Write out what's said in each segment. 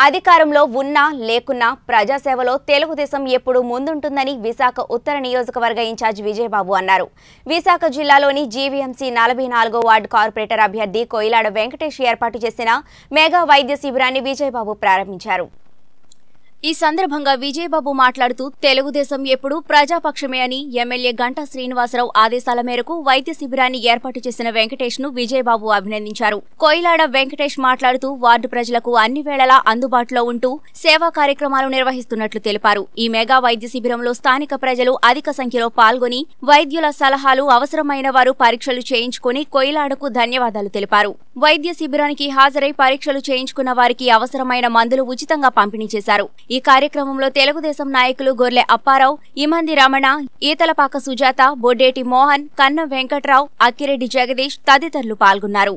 అధికారంలో ఉన్నా లేకున్నా ప్రజాసేవలో తెలుగుదేశం ఎప్పుడూ ముందుంటుందని విశాఖ ఉత్తర నియోజకవర్గ ఇన్ఛార్జ్ విజయబాబు అన్నారు విశాఖ జిల్లాలోని జీవీఎంసీ నలభై నాలుగో వార్డు కార్పొరేటర్ అభ్యర్థి కోయిలాడ వెంకటేష్ ఏర్పాటు చేసిన మెగా వైద్య శిబిరాన్ని విజయబాబు ప్రారంభించారు ఈ సందర్భంగా విజయబాబు మాట్లాడుతూ తెలుగుదేశం ఎప్పుడూ ప్రజాపక్షమే అని ఎమ్మెల్యే గంటా శ్రీనివాసరావు ఆదేశాల మేరకు వైద్య శిబిరాన్ని ఏర్పాటు చేసిన వెంకటేష్ ను విజయబాబు అభినందించారు కోయిలాడ వెంకటేష్ మాట్లాడుతూ వార్డు ప్రజలకు అన్ని వేళలా అందుబాటులో ఉంటూ సేవా కార్యక్రమాలు నిర్వహిస్తున్నట్లు తెలిపారు ఈ మెగా వైద్య శిబిరంలో స్థానిక ప్రజలు అధిక సంఖ్యలో పాల్గొని వైద్యుల సలహాలు అవసరమైన వారు పరీక్షలు చేయించుకుని కోయిలాడకు ధన్యవాదాలు తెలిపారు వైద్య శిబిరానికి హాజరై పరీక్షలు చేయించుకున్న వారికి అవసరమైన మందులు ఉచితంగా పంపిణీ చేశారు ఈ కార్యక్రమంలో తెలుగుదేశం నాయకులు గొర్లె అప్పారావు ఇమంది రమణ ఈతలపాక సుజాత బొడ్డేటి మోహన్ కన్నం వెంకట్రావు అక్కిరెడ్డి జగదీష్ తదితరులు పాల్గొన్నారు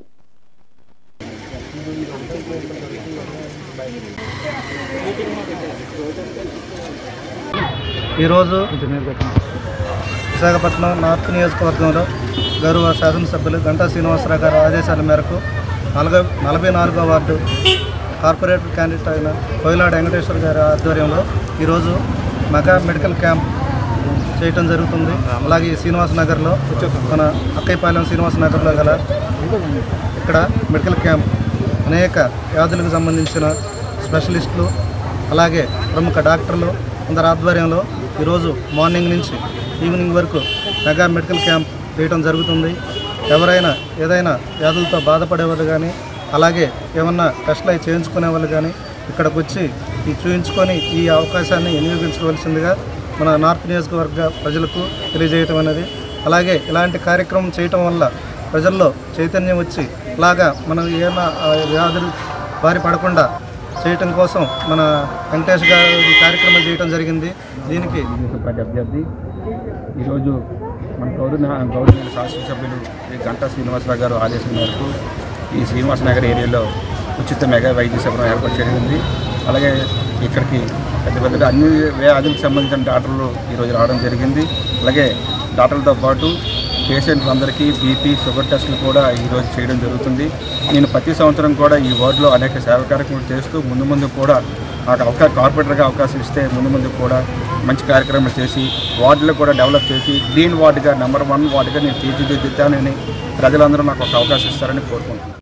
ఈరోజు విశాఖపట్నం నార్త్ నియోజకవర్గంలో గౌరవ శాసనసభ్యులు గంటా శ్రీనివాసరావు గారి ఆదేశాల మేరకు నలభై నలభై నాలుగో వార్డు కార్పొరేటర్ క్యాండిడేట్ అయిన కోయిలాడ వెంకటేశ్వర గారి ఆధ్వర్యంలో ఈరోజు మెగా మెడికల్ క్యాంప్ చేయటం జరుగుతుంది అలాగే ఈ శ్రీనివాస నగర్లో మన అక్కయ్యపాలెం శ్రీనివాస నగర్లో గల ఇక్కడ మెడికల్ క్యాంప్ అనేక వ్యాధులకు సంబంధించిన స్పెషలిస్టులు అలాగే ప్రముఖ డాక్టర్లు అందరి ఆధ్వర్యంలో ఈరోజు మార్నింగ్ నుంచి ఈవినింగ్ వరకు మెగా మెడికల్ క్యాంప్ చేయడం జరుగుతుంది ఎవరైనా ఏదైనా వ్యాధులతో బాధపడేవాళ్ళు కానీ అలాగే ఏమన్నా టెస్ట్లు అవి చేయించుకునే వాళ్ళు కానీ ఇక్కడికి వచ్చి ఈ చూయించుకొని ఈ అవకాశాన్ని వినియోగించుకోవాల్సిందిగా మన నార్త్ నియోజకవర్గ ప్రజలకు తెలియజేయటం అనేది అలాగే ఇలాంటి కార్యక్రమం చేయటం వల్ల ప్రజల్లో చైతన్యం వచ్చి ఇలాగా మనం ఏమైనా ఆ, వ్యాధులు బారి పడకుండా చేయటం కోసం మన వెంకటేష్ గారు ఈ కార్యక్రమం చేయటం జరిగింది దీనికి పార్టీ అభ్యర్థి ఈరోజు మన గౌరవ గౌరవ శాసనసభ్యులు శ్రీ గంటా శ్రీనివాసరావు గారు ఆదేశం మేరకు ఈ శ్రీనివాస నగర్ ఏరియాలో ఉచిత మెగా వైద్య శిబిరం ఏర్పాటు చేయడం అలాగే ఇక్కడికి పెద్ద పెద్ద అన్ని వ్యాధులకు సంబంధించిన డాక్టర్లు ఈరోజు రావడం జరిగింది అలాగే డాక్టర్లతో పాటు పేషెంట్లందరికీ అందరికీ బీపీ షుగర్ టెస్టులు కూడా ఈరోజు చేయడం జరుగుతుంది నేను ప్రతి సంవత్సరం కూడా ఈ వార్డులో అనేక సేవా కార్యక్రమాలు చేస్తూ ముందు ముందు కూడా నాకు అవకాశం కార్పొరేటర్గా అవకాశం ఇస్తే ముందు ముందు కూడా మంచి కార్యక్రమాలు చేసి వార్డులో కూడా డెవలప్ చేసి గ్రీన్ వార్డుగా నెంబర్ వన్ వార్డుగా నేను తీర్చిదిద్దుతానని ప్రజలందరూ నాకు ఒక అవకాశం ఇస్తారని కోరుకుంటున్నాను